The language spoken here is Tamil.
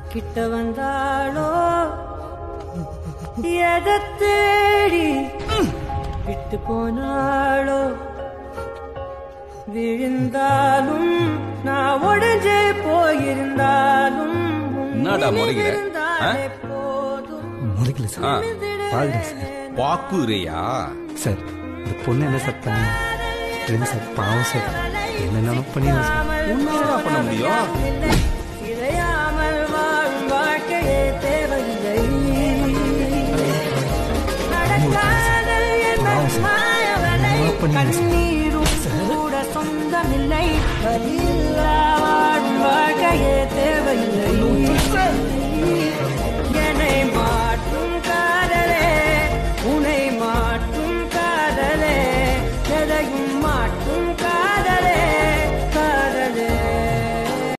கிட்ட வந்தாளோ எதை தேடி விட்டு போனாளோ விழுந்தாலும் நான் உடஞ்சே போயிருந்தாலும் உன் என்னடா முறைகிற? இருந்தாலே போதும் முறைக்கல சார் ஆ. பாருங்க சார் பாக்குறியா சார் இந்த பொண்ணு என்ன சார் பண்ணி இல்லைங்க சார் பாவம் சார் என்னென்ன பண்ணிடுங்க சார் உன்னாலடா பண்ண முடியும் இல்லை, சிதையாமல் வாழும் வாழ்க்கையே தேவையில்லை நடக்காதல் என்பது மாயவலை. கண்ணீரும் கூட சொந்தமில்லை வலியில்